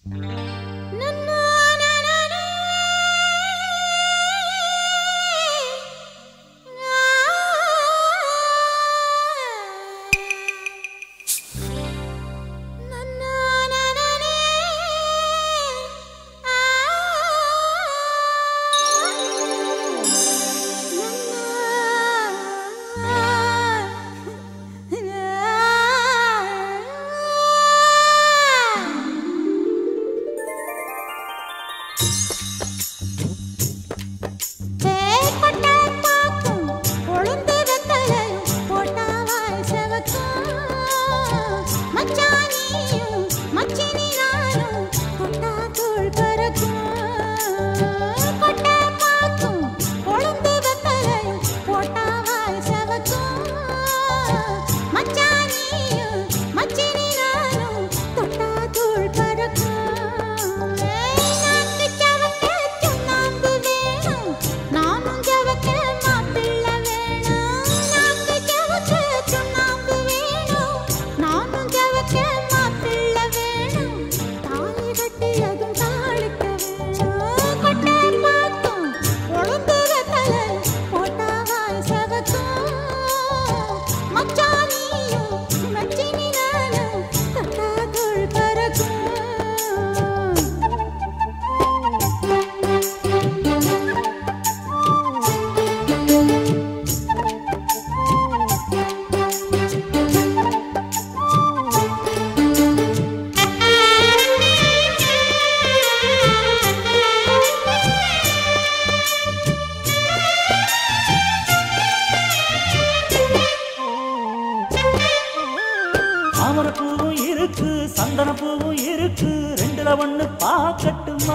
தாமரப்பூவும் இருக்கு சந்தனப்பூவும் இருக்கு ரெண்டுல ஒண்ணு பாக்கட்டுமா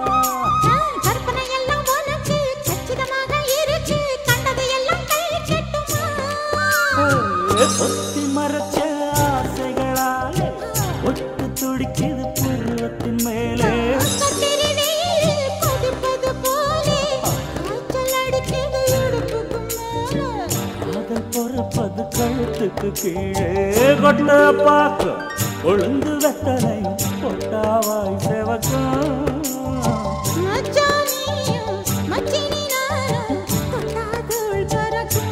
கற்பனை எல்லாம் உனக்கு கச்சிதமாக இருக்கு கண்டது எல்லாம் கை கட்டுமா ஒத்தி மறைச்ச ஆசைகளாலே ஒட்டு துடிக்குது பருவத்தின் மேலே கத்திரி வெயில் கொதிப்பது போலே காய்ச்சல் அடிக்குது இடுப்புக்கு மேலே காதல் பொறப்பது கழுத்துக்கு கீழே கொட்ட பார்க்க கொழுந்து வெத்தலையும் கொட்டாவாய் செவக்கும் மச்சானியும் மச்சினி நானும் தொட்டாதுள் பறக்கும்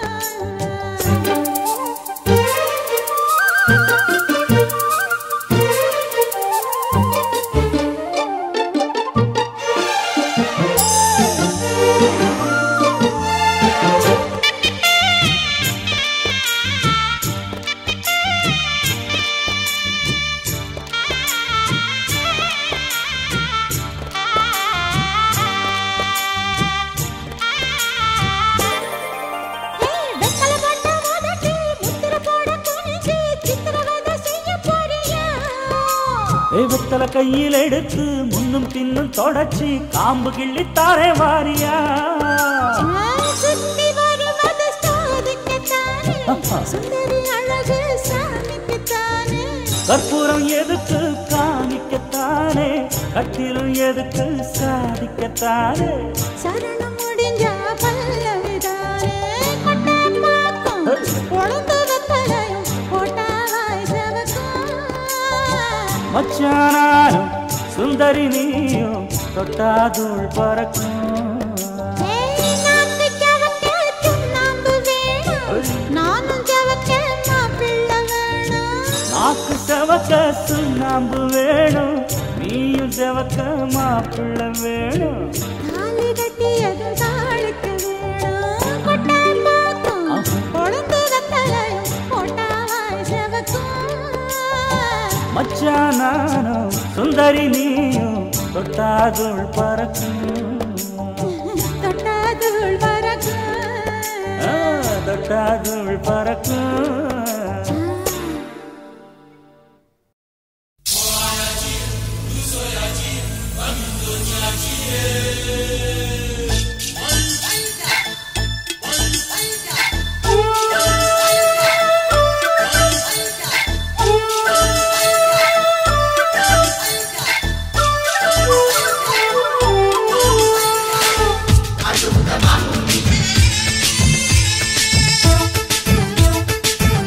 ஏய், வெத்தலை போட்ட உதட்டில் முத்திரை போட துணிஞ்சு சித்திரவதை செய்ய போறியா? ஏய், வெத்தலை கையில் எடுத்து முன்னும் பின்னும் தொடச்சி காம்பு கிள்ளி தாரே வாரியா நான் சுத்தி வருவது சாதிக்கத்தானே, ஆஹா. சுந்தரி அழகு சாமிக்குத்தானே. கற்பூரம் எதுக்கு காமிக்கத்தானே கட்டிலும் எதுக்கு சாதிக்கத்தானே சரணம் முடிஞ்சா பல்லவிதானே. கொட்டை பாக்கும், உளுந்து வெத்தலையும் போட்டாவாய் செவக்கும். மச்சானாரும் சுந்தரி நீயும் தொட்டாதூள் பறக்கும் ஏய், நாக்கு சவக்க சுண்ணாம்பு வேணும். நானும் சவக்க மாப்பிள்ளை வேணும் நாக்கு செவக்க சுண்ணாம்பு வேணும் நீயும் செவக்க மாப்பிள்ளை வேணும் தாலி கட்டியதும் தாளுக்கு வேணும். கொட்டாய் பாக்கும், ஆஹா. கொழுந்து வெத்தலையும் போட்டாவாய் செவக்கும். மச்சானாரும் சுந்தரி நீயும் தொட்டாதூள் பறக்கும் தொட்டாதுள் பறக்கும். ஆ, தொட்டாதூள் பறக்கும் ஆ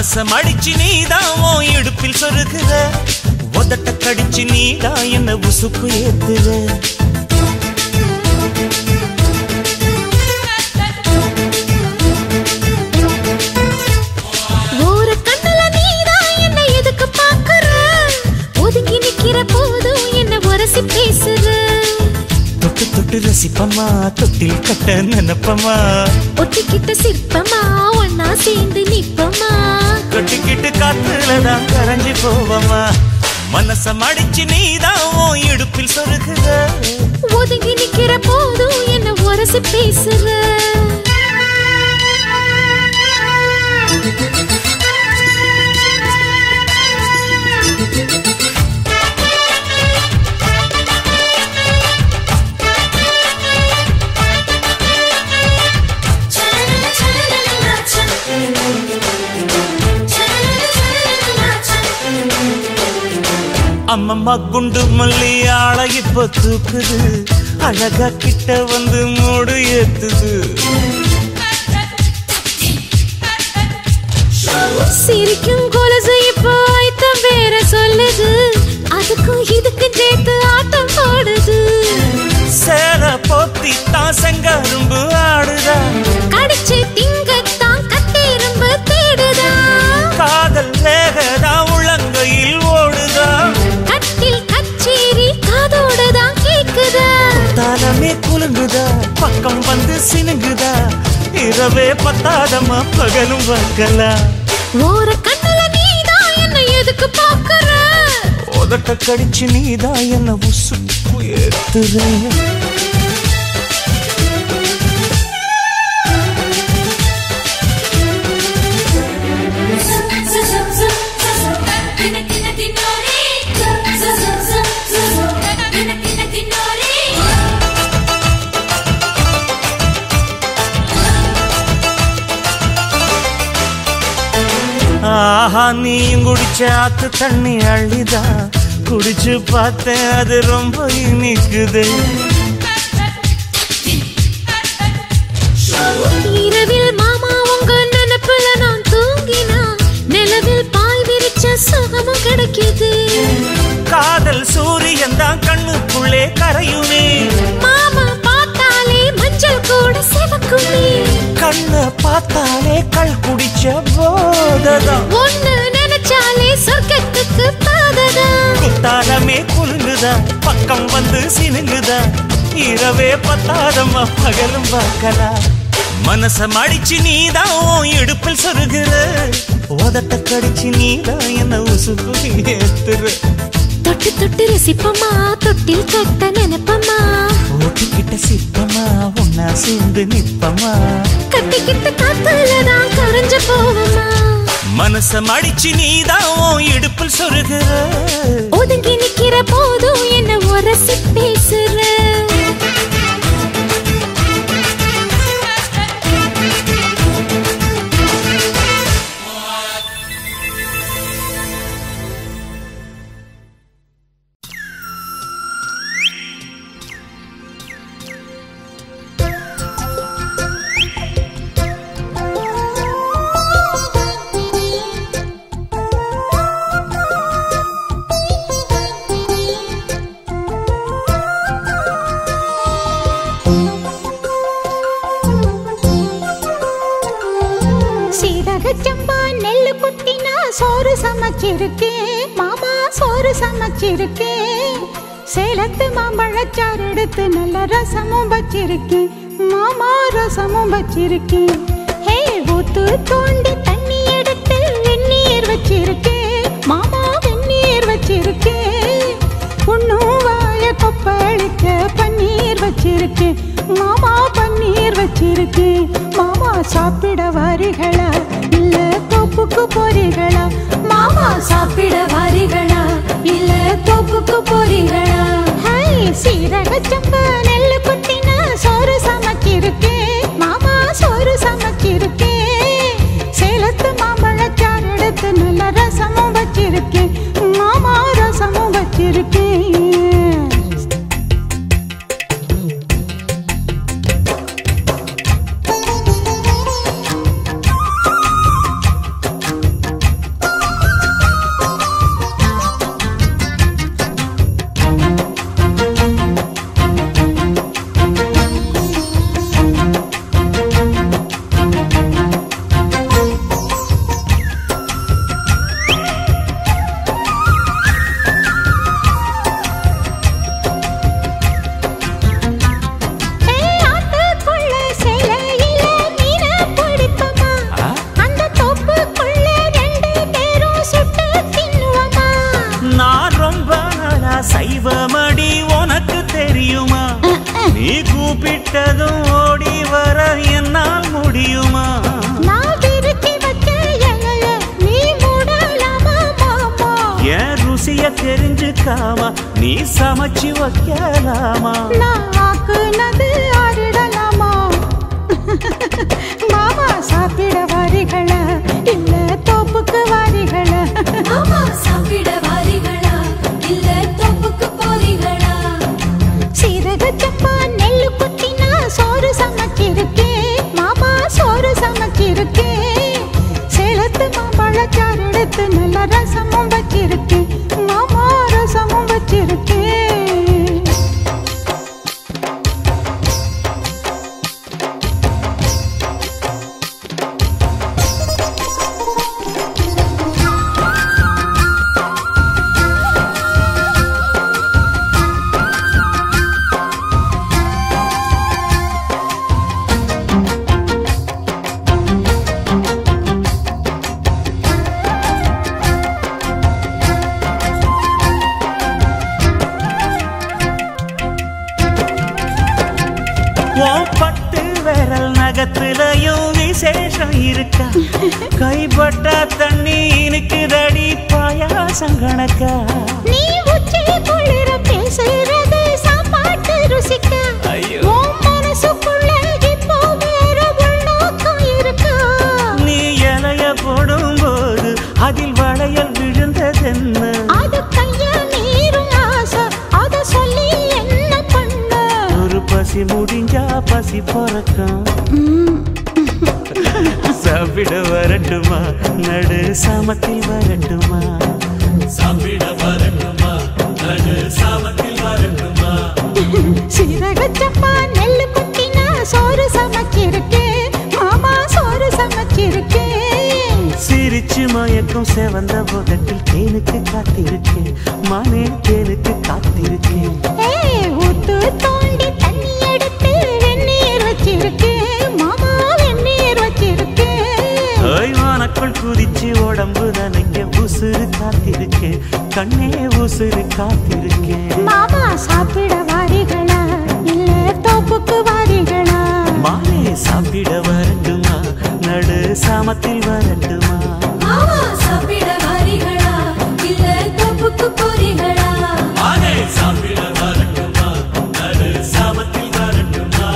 மனச மடிச்சு நீதான் உன் இடுப்பில் சொருகுற உதட்ட கடிச்சு நீதான் என்ன உசுப்பு ஏத்துற ஒரு கண்ணுல நீதான் என்ன எதுக்கு பாக்குற ஒதுங்கி நிக்கிற போதும் என்ன உரசி பேசுற தொட்டு தொட்டு ரசிப்பமா தொட்டில் கட்ட நினைப்பமா ஒட்டிக்கிட்ட சிற்பமா ஒன்னா சேர்ந்து நிப்பமா கொட்டிக்கிட்டு காத்துலதான் கரைஞ்சு போவமா மனச மடிச்சு நீதான் உன் இடுப்பில் சொருகுற ஒதுங்கி நிக்கிற போதும் என்ன உரசி பேசுற அம்மம்மா குண்டு மல்லி ஆள இப்ப தூக்குது அழகா கிட்ட வந்து மூடு ஏத்துது சிரிக்கும் கொலசு இப்போ ஐத்தம் வேற சொல்லுது அதுக்கும் இதுக்கும் சேர்த்து ஆட்டம் போடுது சேர போத்தி தான் செங்கரும்பு ஆடுதா கடிச்சு திங்கத்தான் கட்டெரும்பு தேடுதா காதல் வேகதா உள்ளங்கையில் ஓடுதா கட்டில் கச்சேரி காதோடுதான் கேக்குதா தாளமே குலுங்குதா பக்கம் வந்து சினுங்குதா இரவே பத்தாதம்மா பகலும் பார்க்கலாம் ஓர கண்ணுல நீதான் என்ன எதுக்கு பாக்குற உதட்ட கடிச்சு நீதான் என்ன உசுப்பு ஏத்துற ஆஹா நீயும் குடிச்ச ஆத்து தண்ணி அள்ளிதா குடிச்சு பார்த்தேன் அது ரொம்ப இனிக்குது இரவில் மாமா உங்க நினைப்புல நான் தூங்கினா நிலவில் பாய் விரிச்ச சுகமும் கிடைக்குது காதல் சூரியன் தான் கண்ணுக்குள்ளே கரையுமே மாமா பார்த்தாலே மஞ்சள் கூட சிவக்குமே கண்ண பார்த்தாலே கள் குடிச்ச போததான் ஒண்ணு நினைச்சாலே சொர்க்கத்துக்கு பாததான் குத்தாலமே குலுங்குதா பக்கம் வந்து சினுங்குதா இரவே பத்தாதம்மா பகலும் பார்க்கலாம் மனச மடிச்சு நீதான் உன் இடுப்பில் சொருகிற உதட்ட கடிச்சு நீதான் என்ன உசுப்பு ஏத்துற தொட்டு தொட்டு ரசிப்பமா தொட்டில் கட்ட நினைப்பமா ஓட்டிக்கிட்ட சிற்பமா ஒன்னா சேர்ந்து நிப்பமா கட்டிக்கிட்ட காத்துல நான் கரைஞ்சு போவமா மனச மடிச்சு நீதான் உன் இடுப்பில் சொருகிற ஒதுங்கி நிக்கிற போதும் என்ன உரசி பேசுற சீரக சம்பா நெல்லு குத்தினா சோறு சமைச்சிருக்கேன் மாமா சோறு சமைச்சிருக்கேன் சேலத்து மாம்பழச்சாறு எடுத்து நல்ல ரசமும் வச்சிருக்கேன் மாமா ரசமும் வச்சிருக்கேன் ஹே ஊத்து தோண்டி தண்ணி எடுத்து வெந்நீர் வச்சிருக்கேன் மாமா வெந்நீர் வச்சிருக்கேன் உன்னும் வாய கொப்பளிக்க பன்னீர் வச்சிருக்கேன் மாமா பன்னீர் வச்சிருக்கேன் மாமா சாப்பிட வாரிகளா இல்ல தோப்புக்கு போறீங்களா மாமா சாப்பிட வாரிகளா இல்ல தோப்புக்கு போறீங்களா ஹாய் சீரக சம்பா நெல்லு குத்தினா சோறு சமைச்சிருக்கேன் மாமா சோறு சமைச்சிருக்கேன் சேலத்து மாம்பழச்சாறு எடுத்து நல்ல ரசமும் வச்சிருக்கேன் மாமா ரசமும் வச்சிருக்கேன் எடுக்காம நீ சமைச்சு வைக்கலாமா நான் ஆக்குனது ஆறிடலாமா மாமா சாப்பிட வாரிகள இல்ல தோப்புக்கு வாரிகள மாமா சாப்பிட வாரிகளா இல்ல தோப்புக்கு போறீங்களா சீரக சப்பா நெல்லு குத்தினா சோறு சமைச்சிருக்கேன் மாமா சோறு சமைச்சிருக்கேன் சேலத்து மாம்பழச்சாறு எடுத்து நல்ல ரசமும் வச்சிருக்கேன் மாமா ரசமும் வச்சிருக்கேன் உன் பட்டு விரல் நகத்துலயும் விசேஷம் இருக்கா கைப்பட்டா தண்ணி இனுக்குதடி பாயாசம் கணக்கா நீ உச்சி குளிர பேசுறது சாப்பாட்டு ருசிக்க ஐயோ. உன் மனசுக்குள்ள இப்போ வேற உள்நோக்கம் இருக்கா நீ இலைய போடும்போது அதில் வளையல் விழுந்ததென்ன அது கைய மீறும் ஆசை அத சொல்லி என்ன பண்ண ஒரு பசி முடிஞ்சா பசி பிறக்கும் சாப்பிட வரட்டுமா நடு சாமத்தில் வரட்டுமா சாப்பிட வரட்டுமா நடு சாமத்தில் வரட்டுமா சீரக சப்பா நெல்லு குத்தினா சோறு சமைச்சிருக்கேன் மாமா சோறு சமைச்சிருக்கேன் சிரிச்சு மயக்கும் செவந்த உதட்டில் தேனுக்கு காத்திருக்கேன் மானே தேனுக்கு காத்திருக்கேன் ஏய், ஊத்து தோண்டி தண்ணி எடுத்து வெந்நீர் வச்சிருக்கேன் மாமா வெந்நீர் வச்சிருக்கேன் ஓய்வானக்குள் குதிச்சு உடம்பு நனைக்க உசுறு காத்திருக்கேன் கண்ணே உசுறு காத்திருக்கேன் மாமா சாப்பிட வாரிகளா இல்ல தோப்புக்கு வாரிகளா மானே சாப்பிட வரட்டுமா நடு சாமத்தில் வரட்டுமா மாமா சாப்பிட வாரிகளா இல்ல தோப்புக்கு போறீங்களா மானே சாப்பிட வரட்டுமா நடு சாமத்தில் வரட்டுமா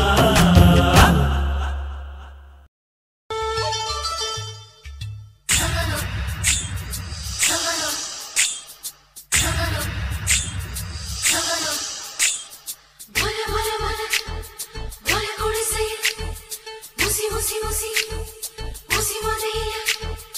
வல வல வல வல குடிசை முசி முசி முசி முசி மதையில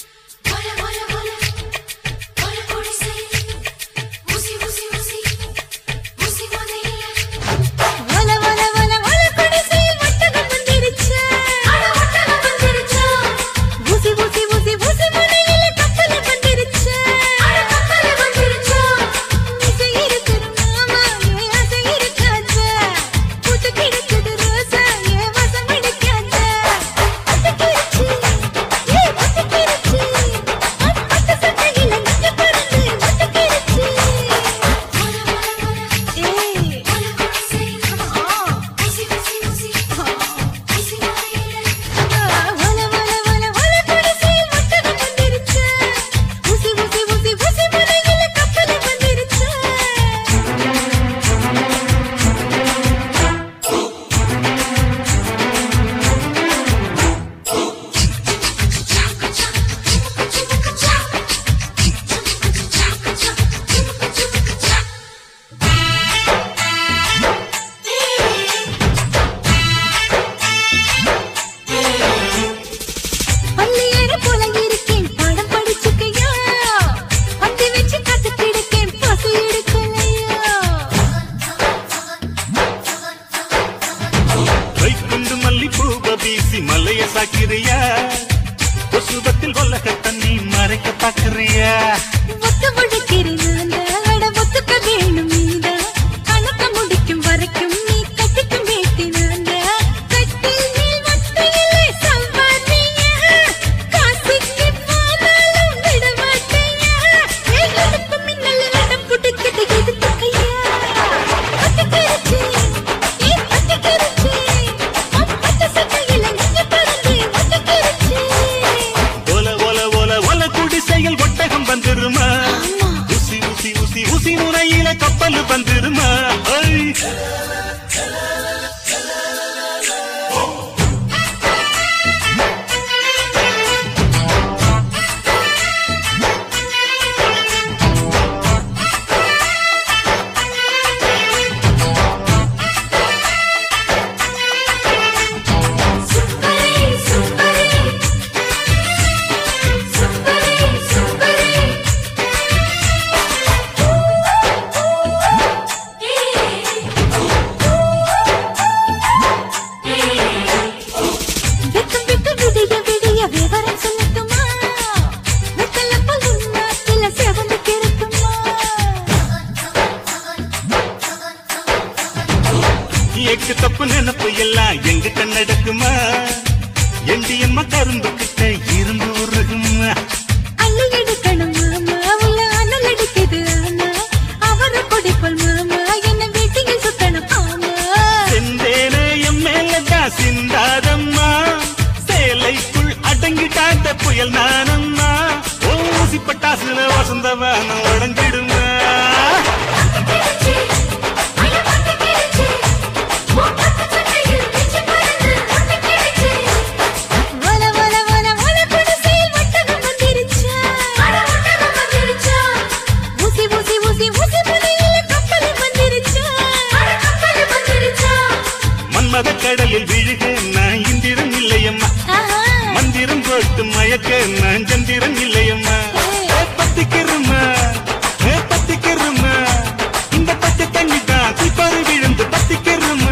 எக்கு தப்பு நினப்பு எல்லாம் எங்கிட்ட நடக்குமா எண்டியம்மா கரும்பு கிட்ட இரும்பு உருகுமா அள்ளி எடுக்கணும் மாமா உள்ள அனல் அடிக்குது ஆமா அவரு கொடிப்பல் மாமா என்ன வீட்டில் சுத்தணும் ஆமா செந்தேனே என் மேலதான் சிந்தாதம்மா சேலைக்குள் அடங்கிட்டாட்ட புயல் நானம்மா ஊசி பட்டாசுல வசந்தவன உடஞ்சிடுமா வல வல வல வல குடிசையில் ஒட்டகம் வந்துருச்சா ஊசி ஊசி ஊசி ஊசி முனையில் கப்பல் வந்துருச்சா மன்மத கடலில் விழுக நான் இந்திரன் இல்லையம்மா ஆஹா மந்திரம் போட்டு மயக்க நான் சந்திரன் இல்லையம்மா ஏ, பத்திக்கிறம்மா ஏ, பத்திக்கிறம்மா இந்த பச்சை தண்ணி தான் சிப்பாறு விழுந்து பத்திக்கிறம்மா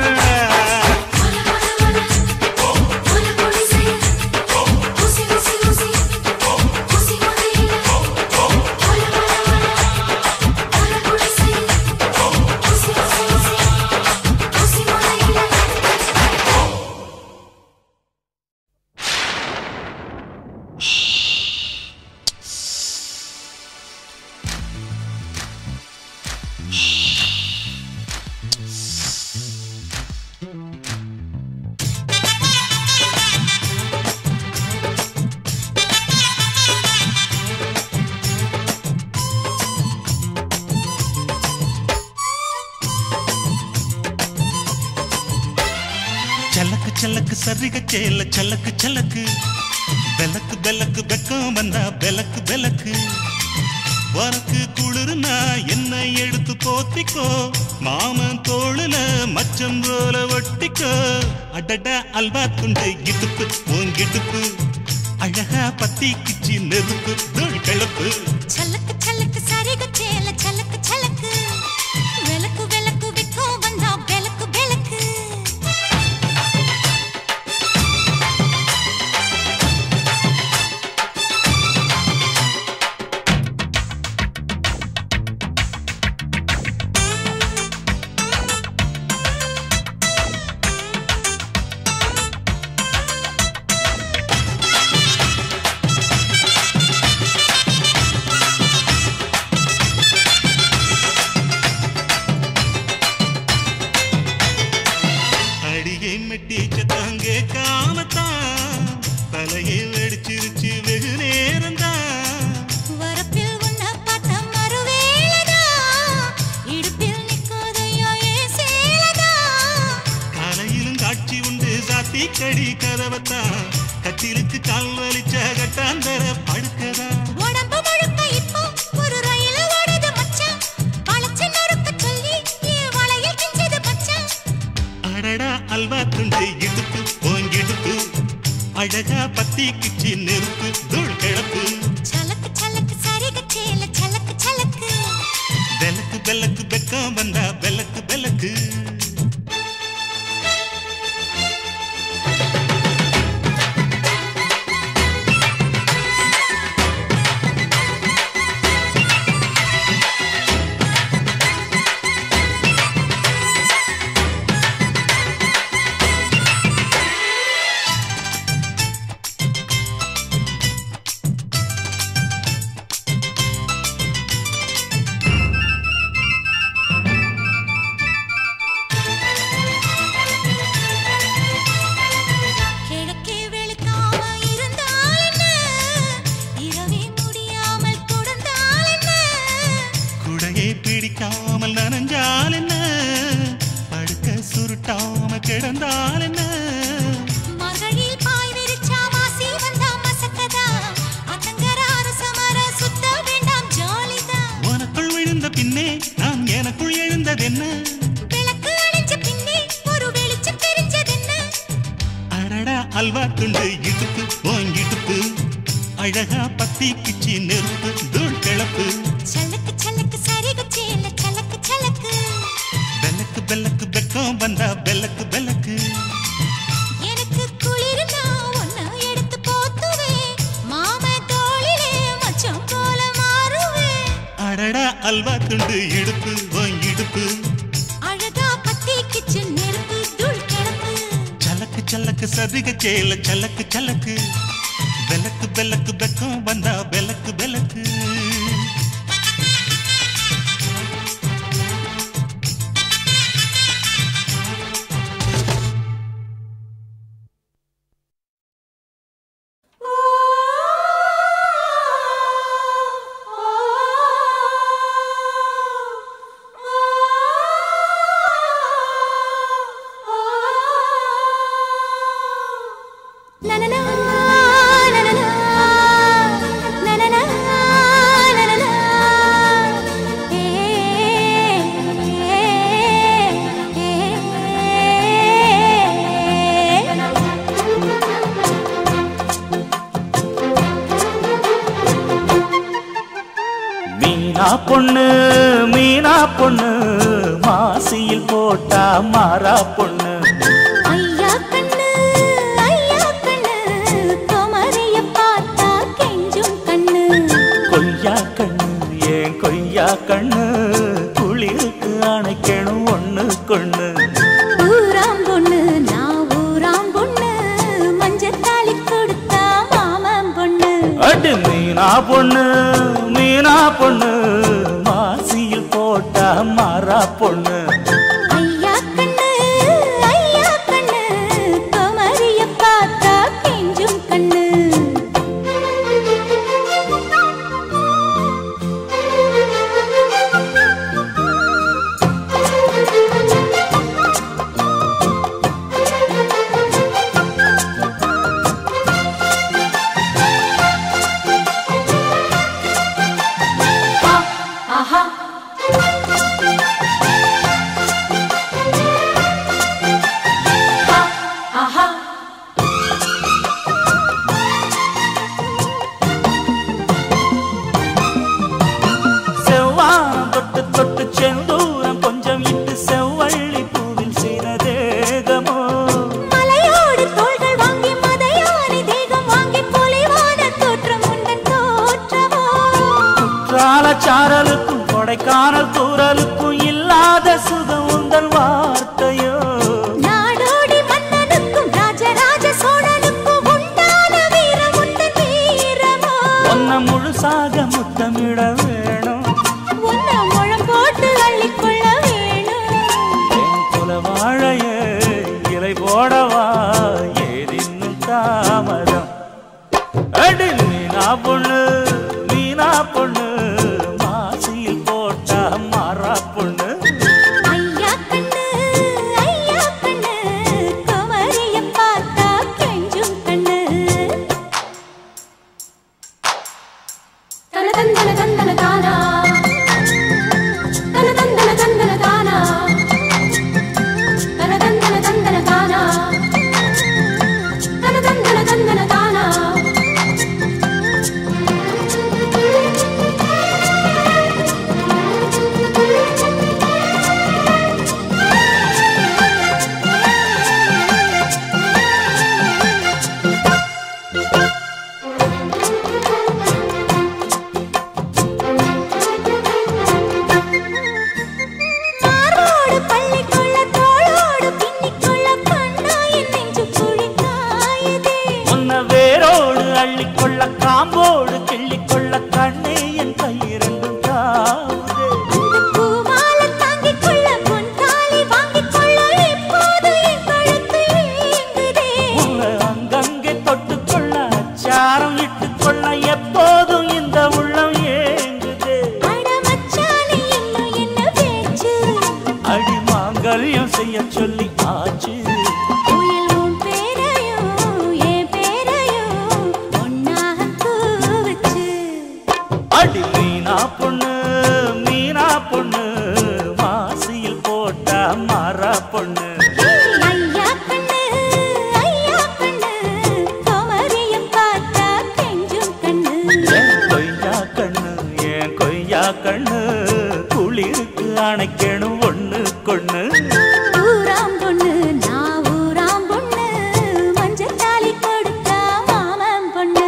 சலக்கு சலக்கு சரிக சேல சலக்கு சலக்கு பெலக்கு பெலக்கு வெக்கம் வந்தா பெலக்கு பெலக்கு உனக்கு குளிர்னா என்ன எடுத்து போத்திக்கோ மாமன் தோளுல மச்சம் போல ஒட்டிக்கோ அடடா அல்வா துண்டு இடுப்பு உங்கிடுப்பு அழகா பத்தி கிச்சி நெருப்பு தூள் கிளப்பு சலக்கு சலக்கு சரிக சேல சலக்கு சலக்கு விளக்கு விளக்கு விக்கும் வந்தா விளக்கு விளக்கு அடியை மெட்டிச்ச தாங்க காமத்தான் தலையை வெடிச்சிருச்சு வெகு நேரம்தான் வரப்பில் உன்னை பார்த்த மறுவேளைதா இடுப்பில் நிற்காதையா ஏன் சேலதா காலையிலும் காட்சி உண்டு சாத்தி கடி கதவத்தான் கட்டிலுக்கு கால் வலிச்ச கட்டாந்தர படுக்கதா உடம்பு முழுக்க இப்போ ஒரு ரயில் ஓடுது மச்சான் வளைச்சு நொறுக்க சொல்லி என் வளையல் கிஞ்சது மச்சான் அடடா அல்வா துண்டு இடுப்பு ஓங்கிடுப்பு அழகா பத்தி கிச்சி நெருப்பு தூள் கிளப்பு சலக்கு சலக்கு சரிக சேல சலக்கு சலக்கு பெலக்கு பெலக்கு பெக்கம் வந்தா பெலக்கு பெலக்கு கிழக்கே வெளுக்காம இருந்தால் என்ன இரவே முடியாமல் கொடுந்தால் என்ன குடையை பிடிக்காமல் நனைஞ்சால் என்ன படுக்க சுருட்டாம கிடந்தால் என்ன மகளில் பாய் விரிச்சா வாசி வந்தா மசக்கதா அத்தங்கர அரசமர சுத்த வேண்டாம் ஜாலிதான் உனக்குள் விழுந்த பின்னே நான் எனக்குள் எழுந்ததென்ன விளக்கு அணைஞ்ச பின்னே ஒரு வெளிச்சம் தெரிஞ்சதென்ன அடடா அல்வா துண்டு இடுப்பு ஓங்கிடுப்பு அழகா பத்தி கிச்சி நெருப்பு தூள் கிளப்பு சலக்கு சலக்கு சரிக சேல சலக்கு சலக்கு பெலக்கு பெலக்கு பெக்கம் வந்தா பெலக்கு பெலக்கு எனக்கு குளிர்னா ஒன்ன எடுத்து போத்துவேன் மாம தோளிலே மச்சம் போல மாறுவேன் அடடா அல்வா துண்டு இடுப்பு ஓங்கிடுப்பு அழகா பத்தி கிச்சு நெருப்பு சலக்கு சதுக சேல சலக்கு சலக்கு பெலக்கு பெலக்கு பெக்கம் வந்தா பெலக்கு பெலக்கு நனனா, நனனா, நனனா, நனனா. ஏ, ஏ, ஏ. மீனா பொண்ணு மீனா பொண்ணு மாசியில் போட்டா மாறா பொண்ணு ஐயா கண்ணு ஐயா கண்ணு குமரிய பார்த்தா கெஞ்சும் கண்ணு கொய்யா கண்ணு ஏன் கொய்யா கண்ணு குளிருக்கு அணைக்கணும் ஒண்ணு கொண்ணு ஊராம் பொண்ணு நான் ஊராம் பொண்ணு மஞ்சத்தாளி கொடுத்தா மாமன் பொண்ணு அடு மீனா பொண்ணு மீனா பொண்ணு மாசியில் போட்டா மாறா பொண்ணு ஐயா கண்ணு ஐயா கண்ணு குமரிய பார்த்தா கெஞ்சும் கண்ணு செவ்வானம் தொட்டு தொட்டு செந்தூரம் கொஞ்சம் இட்டு செவ்வள்ளி பூவில் செய்த தேகமோ மலையோடு தோள்கள் வாங்கி மதையானை தேகம் வாங்கி பொலிவான தோற்றம் உண்டன் தோற்றமோ குற்றால சாரலுக்கும் கொடைக்கானல் தூரலுக்கும் இல்லாத சுகம் உந்தன் வார்த்தையோ நாடோடி மன்னனுக்கும் ராஜராஜ சோழனுக்கும் உண்டான வீரம் உண்டன் வீரமோ ஒன்ன முழுசாக முத்தமிட வேணும் உன்ன முழம் போட்டு அள்ளிக்கொள்ள வேணும் என் குல வாழையே இலை போடவா ஏதின்னும் தாமதம் அடி மீனா பொண்ணு மீனா பொண்ணு மாசியில் போட்டா மாறா பொண்ணு ஐயா கண்ணு ஐயா கண்ணு குமரிய பார்த்தா கெஞ்சும் கண்ணு தன தந்தன தந்தன தானா தன தந்தன தந்தன தானா தன தந்தன தந்தன தானா தன தந்தன தந்தன தானா மாரோடு பள்ளிக்குள்ள தோளோடு பின்னிக்குள்ள கண்ணா என் நெஞ்சு குழிக்காயதே உன்ன வேரோடு அள்ளிக்கொள்ள காம்போடு கிள்ளிக்கொள்ள கண்ணே என் கையிரண்டும் தாவுதே அந்த பூமாலை தாங்கிக் கொள்ள பொன் தாலி வாங்கிக் கொள்ள இப்போது என் கழுத்து ஏங்குதே உன்னை அங்கங்கே தொட்டுக்கொள்ள அச்சாரம் இட்டுக்கொள்ள எப்போதும் இந்த உள்ளம் ஏங்குதே அட மச்சானே இன்னும் என்ன பேச்சு அடி மாங்கல்யம் செய்ய சொல்லி ஆச்சு குயில் உன் பேரையும் என் பேரையும் ஒன்னாக கூவச்சு அடி மீனா பொண்ணு மீனா பொண்ணு மாசியில் போட்டா மாறா பொண்ணு ஐயா கண்ணு ஐயா கண்ணு குமரிய பார்த்தா கெஞ்சும் கண்ணு என் கொய்யா கண்ணு என் கொய்யா கண்ணு குளிருக்கு அணைக்கணும் ஒண்ணு கொண்ணு ஊராம் பொண்ணு நான் ஊராம் பொண்ணு மஞ்சத்தாலி கொடுத்தா மாமன் பொண்ணு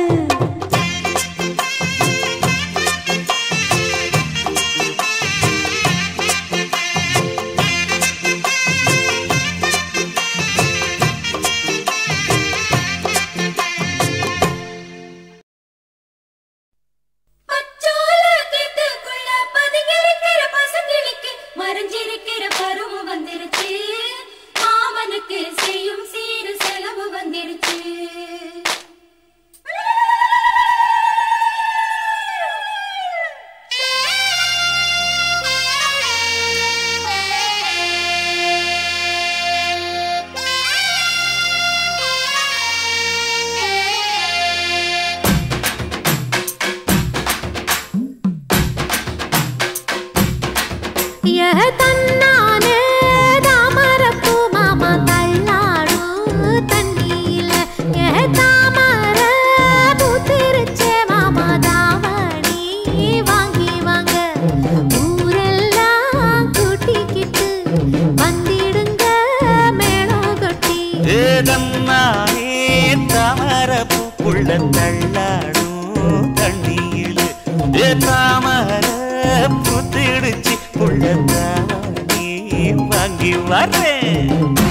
ஏதன்னானே தாமர பூக்குள்ள தள்ளாடும் தண்ணியில் ஏ தாமர புத்திடுச்சு புள்ள தானே வாங்கி வரேன்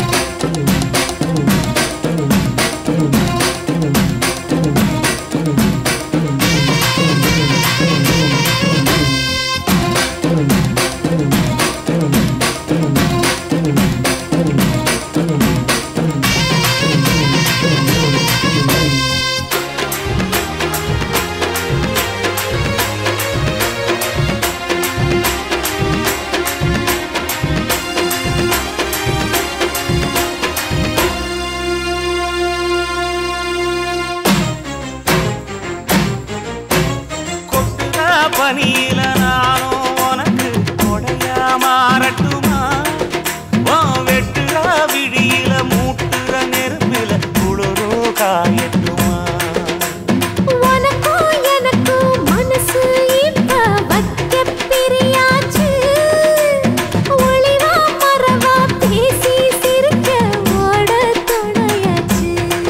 கொட்டுற பனியில நானும் உனக்கு கொடையா மாறட்டுமா உன் வெட்டுற விழியில மூட்டுற நெருப்பில குளிரோ காயட்டுமா உனக்கும் எனக்கும் மனசு இப்ப வைக்க பிரியாச்சு ஒளிவா மறவா பேசி சிரிக்க ஓட துணையாச்சு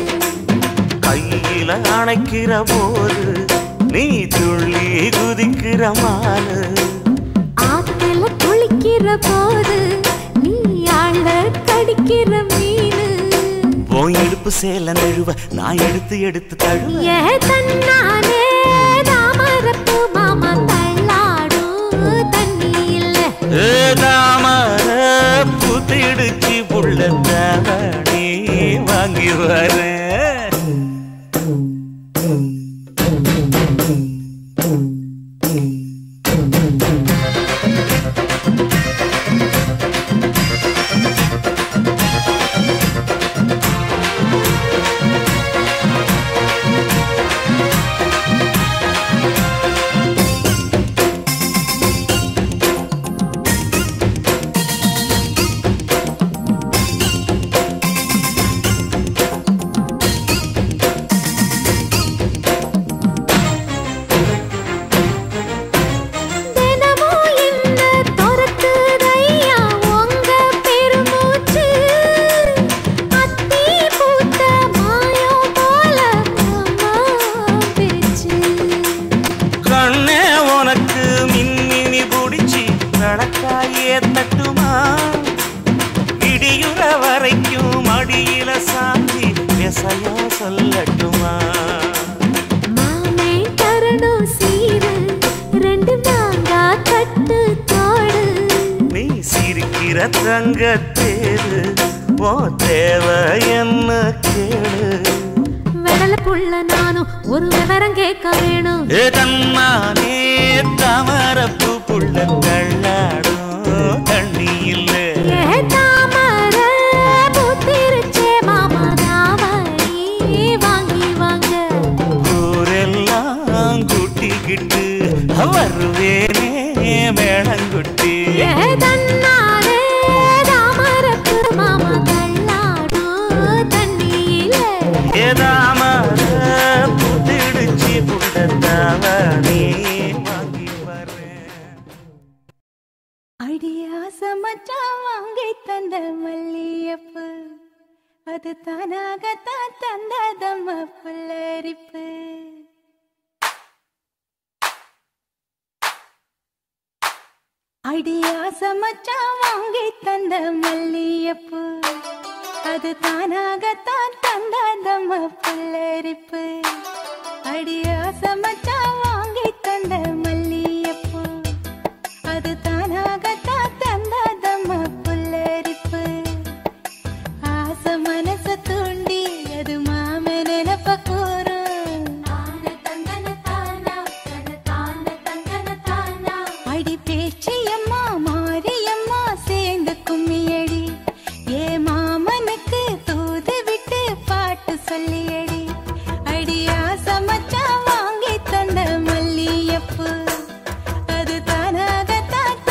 கையில அணைக்கிற போது நீ துள்ளி குதிக்கிற மானு ஆத்துல குளிக்கிற போது நீ ஆள கடிக்கிற மீனு உன் இடுப்பு சேல நழுவ நான் எடுத்து எடுத்து தழுவ ஏ தன்னானே தாமரப்பு மாமா தள்ளாடும் தண்ணி இல்ல ஏதாமர புத்திடுச்சு புள்ள தவணி வாங்கி வரேன் தினமும் என்ன துரத்துதையா உங்க பெருமூச்சு அத்தி பூத்த மாயம் போல அம்மா பேச்சு கண்ணே உனக்கு மின்மினி பிடிச்சி நடக்காயே தட்டுமா இடியுற வரைக்கும் அடியில சாந்தி விசையா சொல்லட்டுமா மாமே தரணும் சீரு ரெண்டு மாங்கா கட்டு தோடு நீ சிரிக்கிற தங்கத்தேரு ஓ தேவை என்ன கேளு விடல புள்ள நானும் ஒரு விவரம் கேட்க வேணும் ஏதம்மானே தாமரப்பு புள்ள தள்ளாடும் தண்ணி இல்லை ஏ தாமர பூத்திருச்சே மாமா தாவணி வாங்கி வாங்க ஊரெல்லாம் கூட்டிக்கிட்டு வருவேனே மேளங்குட்டி ஏ தன்னாரே தாமரப்பு மாமா தள்ளாடும் தண்ணியில ஏதாமர புத்திடுச்சு புள்ள தாவணி வாங்கி வரேன் அடியாச மச்சான் வாங்கி தந்த மல்லியப்பு அது தானாகத்தான் தந்ததம்ம புல்லரிப்பு அடியாச மச்சான் வாங்கி தந்த மல்லியப்பு அது தானாகத்தான் தந்ததம்ம புல்லரிப்பு அடியாச மச்சான் வாங்கி தந்த மல்லியப்பு அது தானாகத்தான் தந்ததம்ம புல்லரிப்பு ஆசை மனச தூண்டி அது மாம நினப்ப கூறும் அடி பேச்சியம்மா மாரியம்மா சேர்ந்து கும்மியடி ஏ மாமனுக்கு தூது விட்டு பாட்டு சொல்லியடி அடியா சமச்சா வாங்கி தந்த மல்லியப்பு அது தானாகத்தான்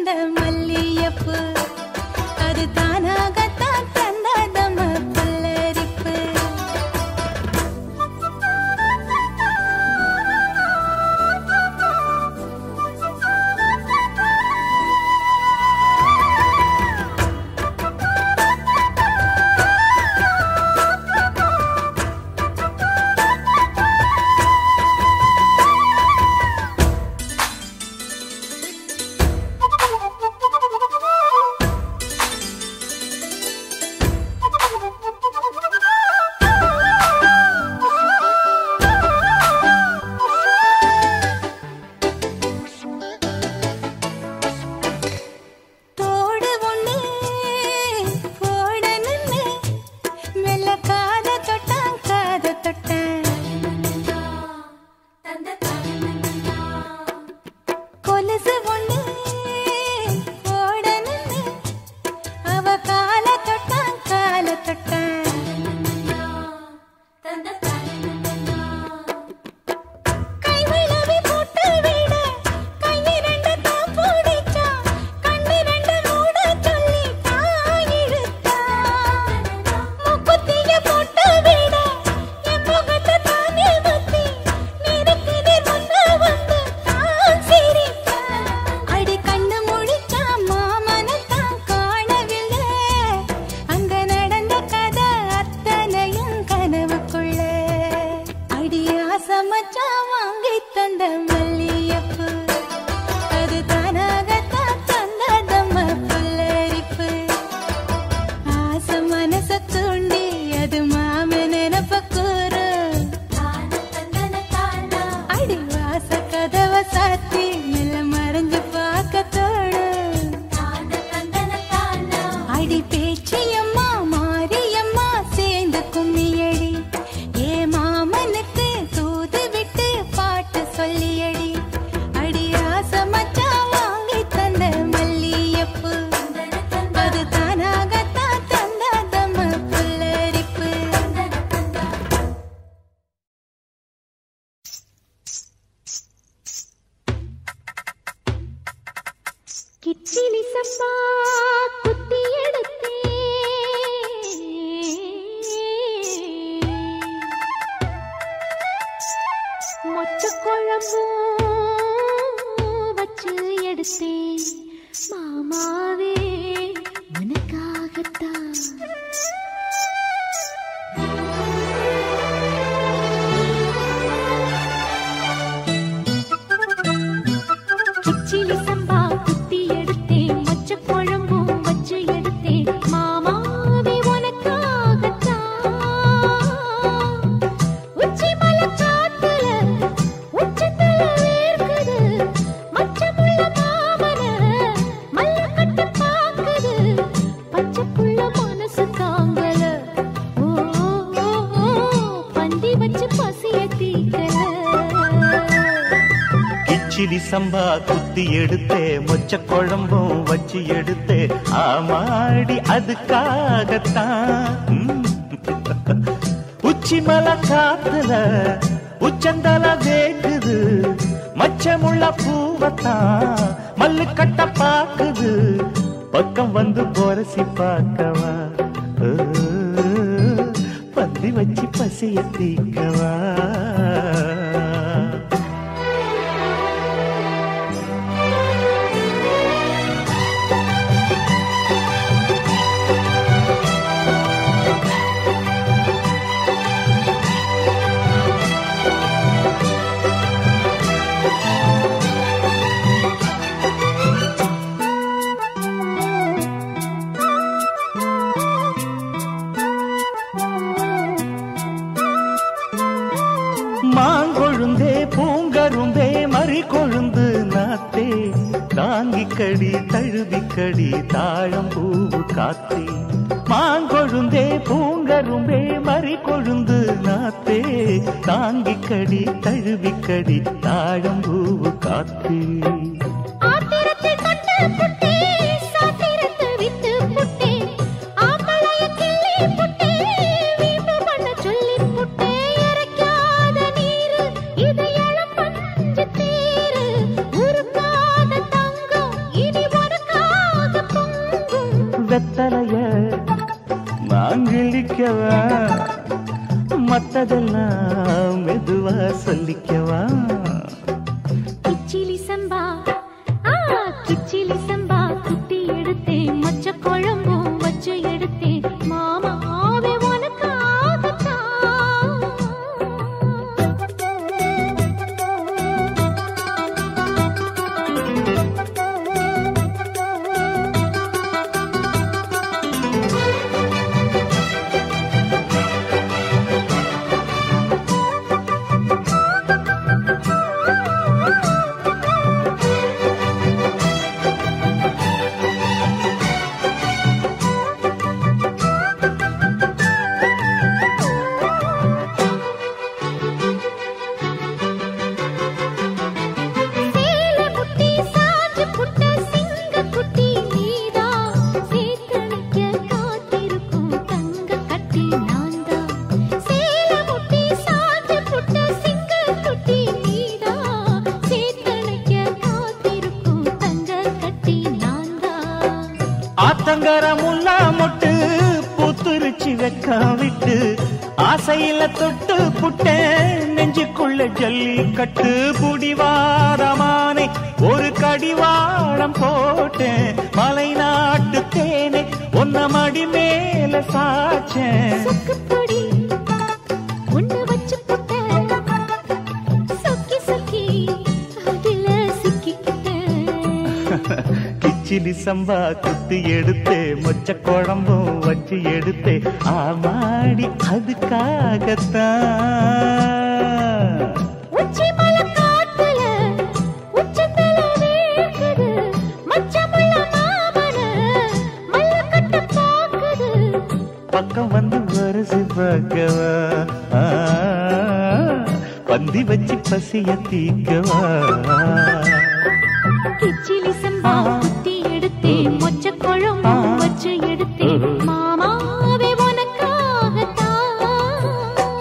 தந்த மல்லியப்பு அது தானாகத்தான் தந்ததம புல்லரிப்பு தோடு ஒண்ணு போட நின்னு மெல்ல காத தொட்டான் காத தொட்டான் கொலுசு ஒண்ணு போட நின்னு அவ கால தொட்டான் கால தொட்டான் கைவிளவி போட்டு விட கையிரண்டு தான் பிடிச்சான் கண்ணிரண்டு மூட சொல்லி தான் இழுத்தான் முக்குத்திய போட்டு விட என் முகத்தை தானே பத்தி நிறுத்தினே முன்ன வந்து தான் சிரித்தான் அடி கண்ணு முழிச்சா மாமனத்தான் காணவில்லை அங்க நடந்த கதை அத்தனையும் கனவுக்குள்ள அடியா சமைச்சா வாங்கி தந்த மல்லியப்பு அது தானாகத்தான் தந்ததம்ம புல்லரிப்பு ஆசை மனச தூண்டி அது மாம நினப்ப கூறு அடி வாச கதவ சாத்தி மெல்ல மறைஞ்சு பார்க்க தோணும் அடி பேச்சியம்மா மாரியம்மா சேர்ந்து கும்மியடி ஏ மாமனுக்கு தூது விட்டு பாட்டு சொல்லியடி அடி ஆசை மச்சான் வாங்கி தந்த மல்லியப்பு அது தானாகத்தான் தந்ததம்ம புல்லரிப்பு கிச்சிலி சம்பா குத்தி எடுத்தே மொச்ச குழம்பும் வச்சு எடுத்தேன் மாமாவே உனக்காகத்தான் கிச்சிலி சம்பா குத்தி எடுத்தேன் மொச்ச குழம்பும் வச்சு எடுத்தேன் மாமாவே உனக்காகத்தான் உச்சி மலை காத்துல உச்சத்துல வேர்க்குது மச்சமுள்ள மாமன மல்ல கட்டு பாக்குது பச்சைப்புள்ள மனசு தாங்கல ஓ ஓ, ஓ, பந்தி வச்சு பசிய தீக்கல கிச்சிலி சம்பா குத்தி எடுத்தே மொச்ச குழம்பும் வச்சு எடுத்தே ஆமாடி அதுக்காகத்தான் ம். உச்சி மலை காத்துல உச்சந்தல வேக்குது மச்சமுள்ள பூவத்தான் மல்லு கட்ட பாக்குது பக்கம் வந்து போரசி பார்க்கவா ஓ, பந்தி வச்சு பசிய தீக்கவா மாங்கொழுந்தே பூங்கருந்தே மறி கொழுந்து நாத்தே தாங்கிக்கடி தழுவிக்கடி தாழம் பூவு காத்தே மாங்கொழுந்தே பூங்கரும்பே மறி கொழுந்து நாத்தே தாங்கிக்கடி தழுவிக்கடி தாழம் பூவு காத்தே ஆத்திரத்தில் தொட்டு புட்டே சாத்திரத்தில் வித்து புட்டே ஆம்பளைய கிள்ளி புட்டே வீம்பு பண்ண சொல்லி புட்டே இறைக்காத நீரு இது இளம் பஞ்சு தேரு உருக்காத தங்கம் இனி உனக்காகத்தான் வெத்தலைய நான் கிழிக்கவா மத்ததெல்லாம் மெதுவா சொல்லிக்கவா கிச்சிலி சம்பா ஆ கிச்சிலி சம்பா குத்தி எடுத்தேன் மொச்ச குழம்பும் வச்சு எடுத்தேன் மாமாவே சேல புட்டி சாஞ்சு புட்ட சிங்க குட்டி நீதா சீத்தனிக்க காத்திருக்கும் தங்க கட்டி நான்தா சேல புட்டி சாஞ்சு புட்ட சிங்க குட்டி நீதா சீத்தனிக்க காத்திருக்கும் தங்க கட்டி நான்தா ஆத்தங்கர முல்லா மொட்டு பூத்துருச்சி வெக்க விட்டு ஆசையில தொட்டு புட்டேன் நெஞ்சுக்குள்ள ஜல்லி கட்டு புடிவாரமானே ஒரு கடிவாளம் போட்டேன் மலை நாட்டு தேனே ஒன்ன மடி மேல சாச்சேன் சொக்குப்பொடி ஒண்ணு வச்சு புட்டேன் சொக்கி சொக்கி அதுல சிக்கிக்கிட்டேன் கிச்சிலி சம்பா குத்தி எடுத்தே மொச்ச குழம்பும் வச்சு எடுத்தே ஆமாடி அதுக்காகத்தான் உச்சி மலை காட்டுல உச்சந்தல வேர்க்குது மச்சமுள்ள மாமன மல்லக்கட்ட பாக்குது பக்கம் வந்து வருசு பார்க்கவா ஆ, பந்தி வச்சு பசிய தீக்கவா கிச்சிலி சம்பா குத்தி எடுத்தேன் மொச்ச குழம்பும் வச்சு எடுத்தேன் மாமாவே உனக்காகத்தான்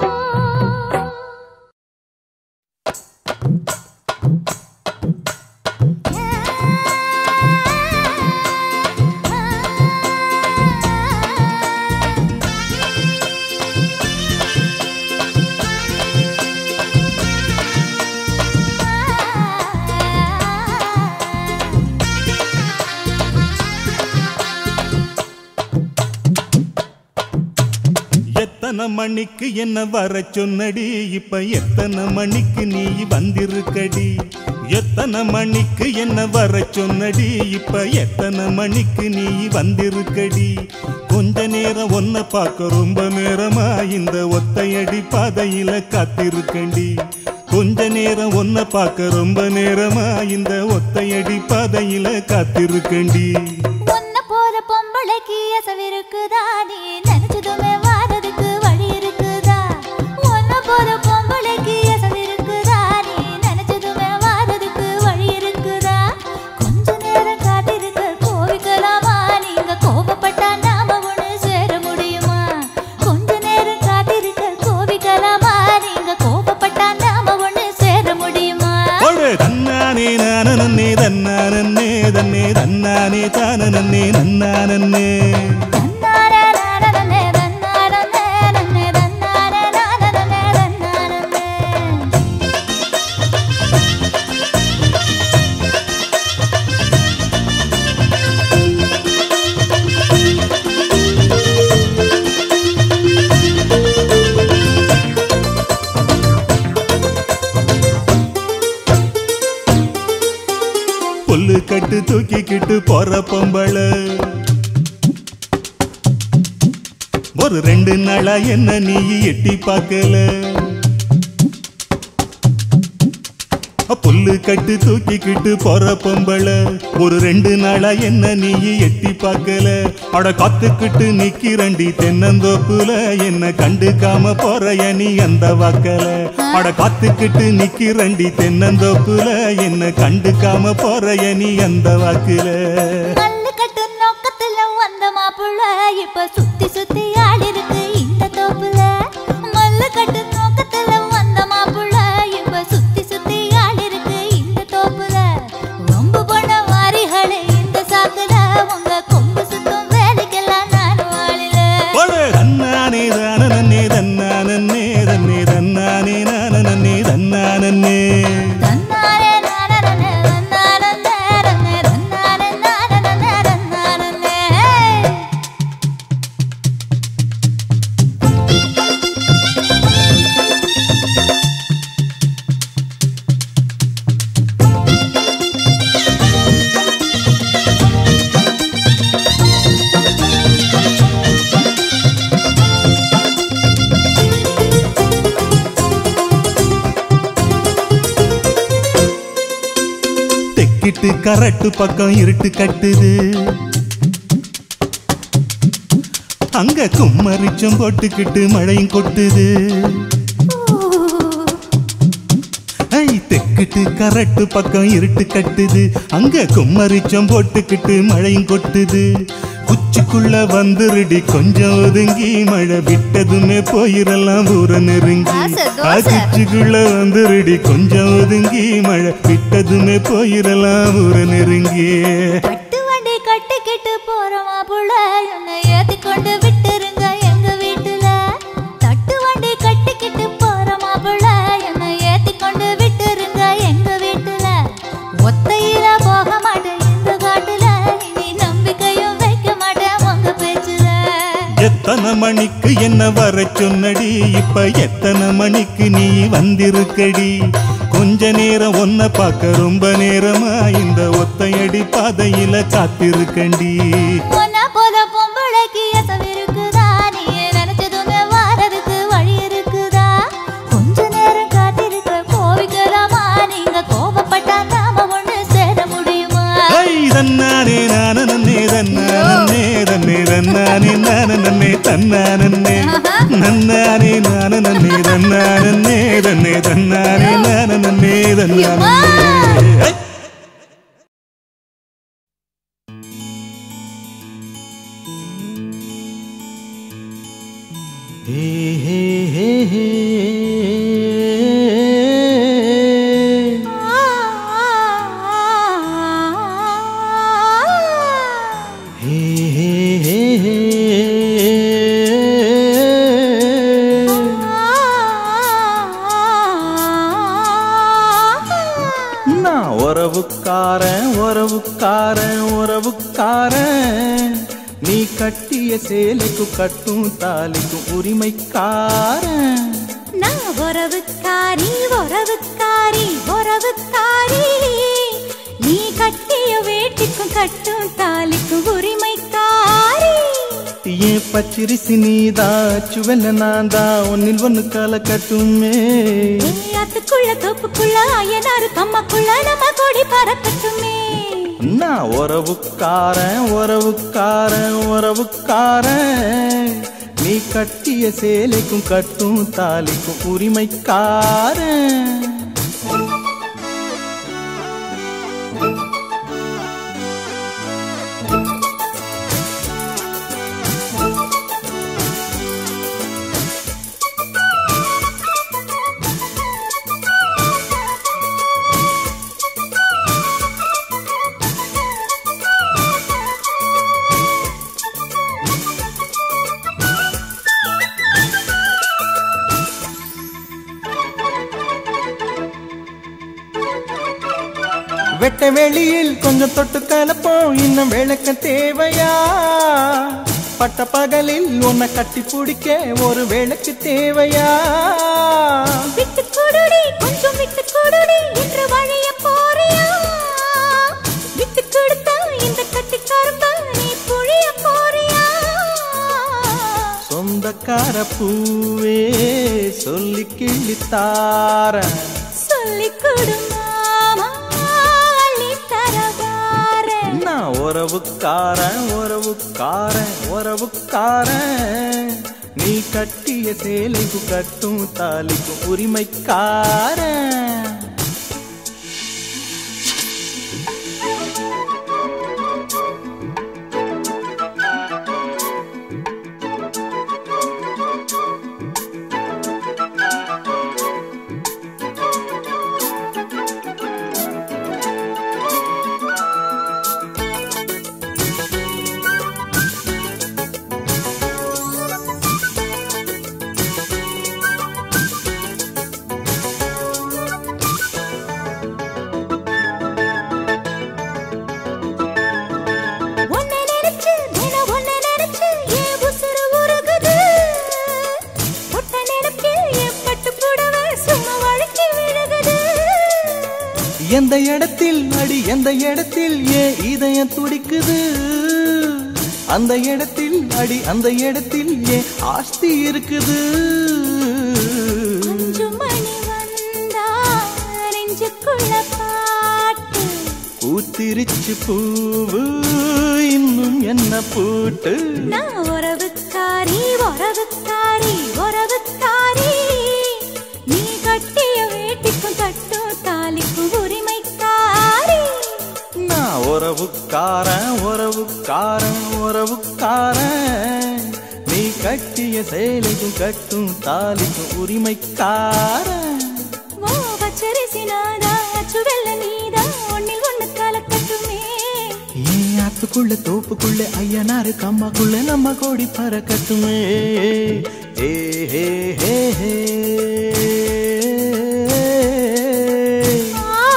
எத்தனை மணிக்கு என்ன வர சொன்னடி இப்ப எத்தனை மணிக்கு நீ வந்திருக்கடி எத்தனை மணிக்கு என்ன வர சொன்னடி இப்ப எத்தனை மணிக்கு நீ வந்திருக்கடி கொஞ்ச நேரம் ஒன்ன பார்க்க ரொம்ப நேரமா இந்த ஒத்தையடி பாதையில காத்திருக்கண்டி கொஞ்ச நேரம் ஒன்ன பார்க்க ரொம்ப நேரமா இந்த ஒத்தையடி பாதையில காத்திருக்கண்டி உன்ன போற பொம்பளைக்கு அசவிருக்குதா நீ நினைச்சதுமே வாரதுக்கு வழி இருக்குதா உன்ன போற பொம்பளைக்கு அசவிருக்குதா நீ நினைச்சதுமே வாரதுக்கு வழி இருக்குதா கொஞ்ச நேரம் காத்திருக்க கோவிக்கலாமா நீங்க கோபப்பட்டா நாம ஒண்ணு சேர முடியுமா கொஞ்ச நேரம் காத்திருக்க கோவிக்கலாமா நீங்க கோபப்பட்டா நாம ஒண்ணு சேர முடியுமா ஒடு தன்னானே நானே தன்னானே தன்னே தன்னானே தானே நன்னானே தன்னாரே நானனே தன்னாரனே நன்னே தன்னாரே நானனே தன்னாரனே புல்லு கட்டு தூக்கிக்கிட்டு போற பொம்பள ஒரு ரெண்டு நாளா என்ன நீ எட்டி பார்க்கல புல்லு கட்டு தூக்கிக்கிட்டு போற பொம்பள ஒரு ரெண்டு நாளா என்ன நீ எட்டி பார்க்கல அட காத்துக்கிட்டு நிக்கிறண்டி தென்னந்தோப்புல என்ன கண்டுக்காம போறைய நீ அந்த வாக்கல அட காத்துக்கிட்டு நிக்கிறண்டி தென்னந்தோப்புல என்ன கண்டுக்காம போறைய நீ அந்த வாக்குல மல்லு கட்டு நோக்கத்துல வந்த மாப்புள்ள இப்ப சுத்தி சுத்தி ஆடி இருக்கு இந்த தோப்புல மல்லு கட்டு நோக்கத்துல வந்த மாப்புள்ள இப்ப சுத்தி சுத்தி ஆடி இருக்கு இந்த தோப்புல ரொம்ப போன வாரிகளே இந்த சாக்குல உங்க கொம்பு சுத்தம் வேலைக்கு தெக்கிட்டு கரட்டு பக்கம் இருட்டு கட்டுது அங்க கும்மரிச்சம் போட்டுக்கிட்டு மழையும் கொட்டுது ஐ தெக்கிட்டு கரட்டு பக்கம் இருட்டு கட்டுது அங்க கும்மரிச்சம் போட்டுக்கிட்டு மழையும் கொட்டுது குச்சிக்குள்ள வந்துருடி கொஞ்சம் ஒதுங்கி மழை விட்டதுமே போயிரலாம் ஊர நெருங்கி தோசை, ஆ, தோசை. குச்சிக்குள்ள வந்துருடி கொஞ்சம் ஒதுங்கி மழை விட்டதுமே போயிரலாம் ஊர நெருங்கி கட்டு வண்டி கட்டிக்கிட்டு போற மாப்புள்ள என்னை ஏத்தி கொண்டு விட்டுருங்க எங்க வீட்டுல தட்டு வண்டி கட்டிக்கிட்டு போற மாப்புள்ள என்னை ஏத்தி கொண்டு விட்டுருங்க எங்க வீட்டுல ஒத்தையில போக மாட்டேன் இந்த காட்டுல இனி நம்பிக்கையும் வைக்க மாட்டேன் உங்க பேச்சுல எத்தனை மணிக்கு என்ன வர சொன்னடி இப்ப எத்தனை மணிக்கு நீ வந்திருக்கடி கொஞ்ச நேரம் ஒன்ன பார்க்க ரொம்ப நேரமா இந்த ஒத்தையடி பாதையில காத்திருக்கண்டி உன்னை போல பொம்பளைக்கு எசவிருக்குதா? நீ நினைச்சதுமே வாரதுக்கு வழி இருக்குதா? கொஞ்ச நேரம் காத்திருக்க கோவிக்கலாமா? நீங்க கோபப்பட்டா நாம ஒண்ணு சேர முடியுமா? ஐ தன்னானே நான நன்னே தன்னானே தன்னே தன்னானே நான நன்னே தன்னானே நன்னானே நான நன்னே தன்னானே தன்னே தன்னானே நான நன்னே தன்னானே ஐ! நான் உறவுக்காரன் உறவுக்காரன் உறவுக்காரன் நீ கட்டிய சேலைக்கும் கட்டும் தாலிக்கும் உரிமைக்காரன் நான் உறவுக்காரி உறவுக்காரி உறவுக்காரி நீ கட்டிய வேட்டிக்கும் கட்டும் தாலிக்கும் உரிமைக்காரி ஏன் பச்சிரிசி நீதா சுவெல்ல நான் தான் ஒன்னில் ஒன்னு கால கட்டுமே அதுக்குள்ள தோப்புக்குள்ள அயனாரு கம்மக்குள்ள நம்ம கொடி பறக்கட்டுமே நான் உறவுக்காரன் உறவுக்காரன் உறவுக்காரன் நீ கட்டிய சேலைக்கும் கட்டும் தாலிக்கும் உரிமைக்காரன் வெட்ட வெளியில் கொஞ்சம் தொட்டு கலப்போம் இன்னும் விளக்க தேவையா பட்ட பகலில் உன்னை கட்டி பிடிக்க ஒரு விளக்கு தேவையா விட்டு கொடுடி கொஞ்சம் விட்டு கொடுடி என்று வழிய போறியா விட்டு கொடுத்தா இந்த கட்டி கரும்பா நீ புழிய போறியா சொந்தக்கார பூவே சொல்லி கிள்ளித்தாரன் சொல்லி கொடு மாமா அள்ளி தரவாரேன் நான் உறவுக்காரன் உறவுக்காரன் உறவுக்காரன் நீ கட்டிய சேலைக்கு கட்டும் தாலிக்கும் உரிமைக்காரன் உன்னை நினைச்சு தினம் உன்னை நினைச்சு என் உசுரு உருகுது தொட்ட நினைப்பில் என் பட்டு புடவை சும்மா வழுக்கி விழுகுது எந்த இடத்தில் அடி எந்த இடத்தில் ஏன் இதயம் துடிக்குது அந்த இடத்தில் அடி அந்த இடத்தில் ஏன் ஆஸ்தி இருக்குது அஞ்சு மணி வந்தா நெஞ்சுக்குள்ள பாட்டு பூத்திருச்சு பூவு இன்னும் என்ன பூட்டு நான் உறவுக்காரி உறவுக்காரி உறவுக்காரி நீ கட்டிய வேட்டிக்கும் கட்டும் தாலிக்கும் உரிமைக்காரி நான் உறவுக்காரன் உறவுக்காரன் உறவுக்காரன் நீ கட்டிய சேலைக்கும் கட்டும் தாலிக்கும் உரிமைக்காரன் ஓ பச்சரிசி நாதா அச்சுவெல்ல நீதா ஒன்னில் ஒண்ணு கலக்கட்டுமே ஏன் ஆத்துக்குள்ள தோப்புக்குள்ள ஐயனாரு கம்மாக்குள்ள நம்ம கோடி பறக்கட்டுமே ஏ ஹே ஹே ஹே ஆ,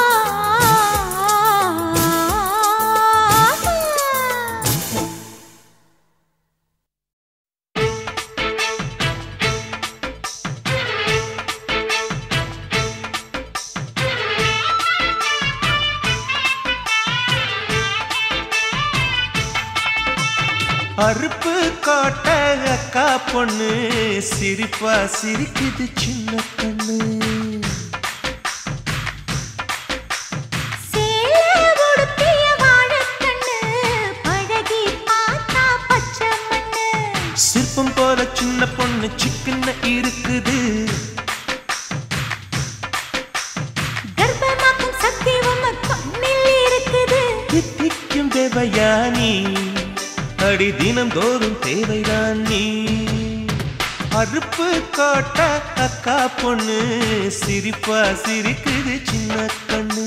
அறுப்பு காட்ட அக்கா பொண்ணு சிரிப்பா சிரிக்குது சின்ன கண்ணு சேலை உடுத்திய வாழைக்கண்ணு, பழகி பார்த்தா பச்சை மண்ணு. சிற்பம் போல சின்ன பொண்ணு சிக்கன இருக்குது கர்ப்பமாக்கும் சக்தி உம்ம கண்ணில் இருக்குது தித்திக்கும் தேவயானி அடி தினம் தோறும் தேவைதான் நீ அறுப்பு காட்ட அக்கா பொண்ணு சிரிப்பா சிரிக்குது சின்ன கண்ணு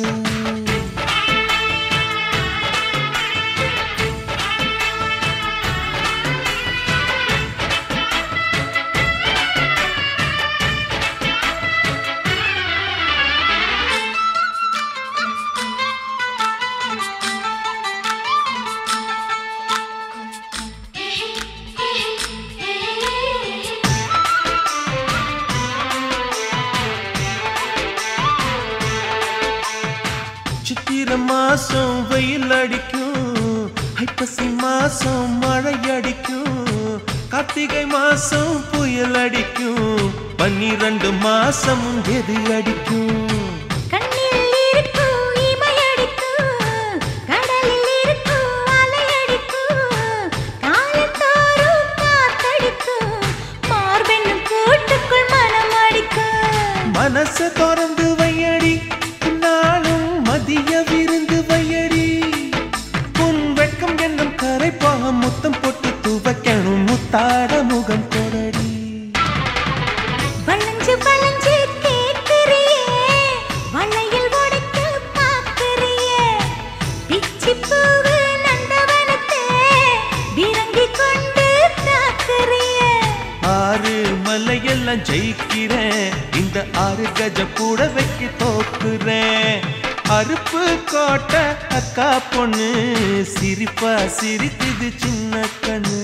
சித்திர மாசம் வெயில் அடிக்கும் ஐப்பசி மாசம் மழை அடிக்கும் கார்த்திகை மாசம் புயல் அடிக்கும் பன்னிரண்டு மாசம் எது அடிக்கும் கண்ணில் இருக்கும் இமையடிக்கும் கடலில் இருக்கும் அலையடிக்கும் காலத்தோறும் காத்தடிக்கும் மார்பெண்ணும் கூட்டுக்குள் மனம் அடிக்கும் மனச திறந்து வையடி நாளும் மதிய விருந்து வையடி உன் வெட்கம் என்னும் கரைப்பாக முத்தம் போட்டு துவைக்கணும் முத்தாட முகம் கொடடி வளைஞ்சு வளைஞ்சு கேட்கிறியே வளையல் உடைக்க பார்க்கிறியே பிச்சி பூவு நந்தவனத்தை விரங்கி கொண்டு தாக்குறியே ஆறு மலையெல்லாம் ஜெயிக்கிறேன் இந்த ஆறு கஜ கூட வைக்க தோக்குறேன் அறுப்பு கோட்டை அக்கா பொண்ணு சிரிப்பா சிரிக்குது சின்ன கண்ணு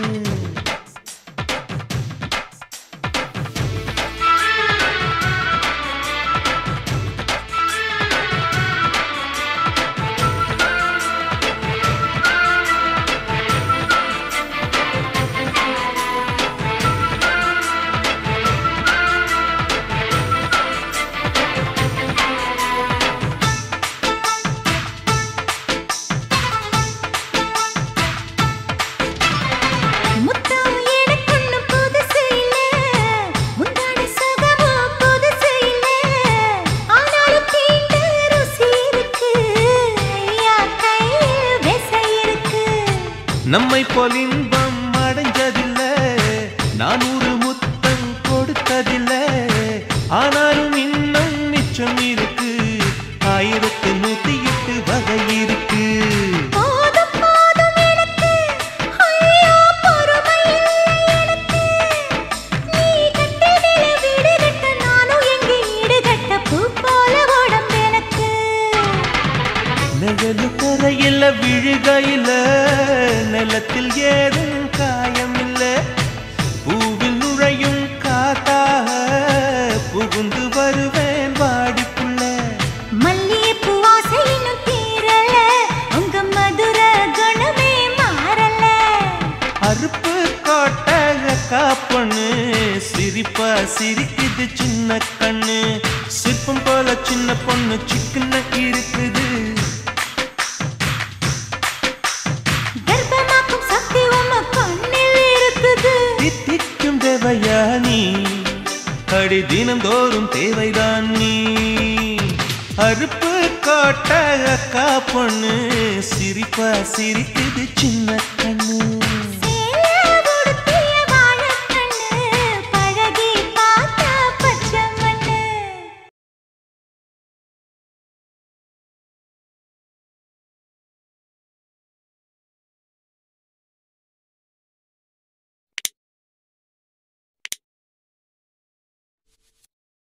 முத்தம் எனக்குன்னு புதுசு இல்ல முந்தான சுகமும் புதுசு இல்ல ஆனாலும் தீண்ட ருசி இருக்கு ஐயா கையில் விசை இருக்கு நம்மை போல் இன்பம் அடைஞ்சதில்ல நான் ஒரு முத்தம் கொடுத்ததில்ல ஆனாலும் இன்னும் மிச்சம் இருக்கு ஆயிரத்து நூத்தி எட்டு வகை இருக்கு போதும் போதும் எனக்கு ஐயோ பொறுமை இல்லை எனக்கு நீ கட்டிடில வீடு கட்ட நானும் எங்கே ஈடு கட்ட பூ போல உடம்பு எனக்கு நிழலு தரையில விழுகையில நிலத்தில் ஏதும் காயம் இல்ல பூவில் நுழையும் காத்தாக புகுந்து வருவேன் வாடிப்புள்ள மல்லிகைப்பூ ஆசை இன்னும் தீரல உங்க மதுர குணமே மாறல அறுப்பு கோட்டை அக்கா பொண்ணு சிரிப்பா சிரிக்குது சின்ன கண்ணு சிற்பம் போல சின்ன பொண்ணு சிக்கன இருக்குது அடி தினந்தோறும் தேவைதான் நீ அறுப்பு காட்ட அக்கா பொண்ணு சிரிப்பா சிரிக்குது சின்ன கண்ணு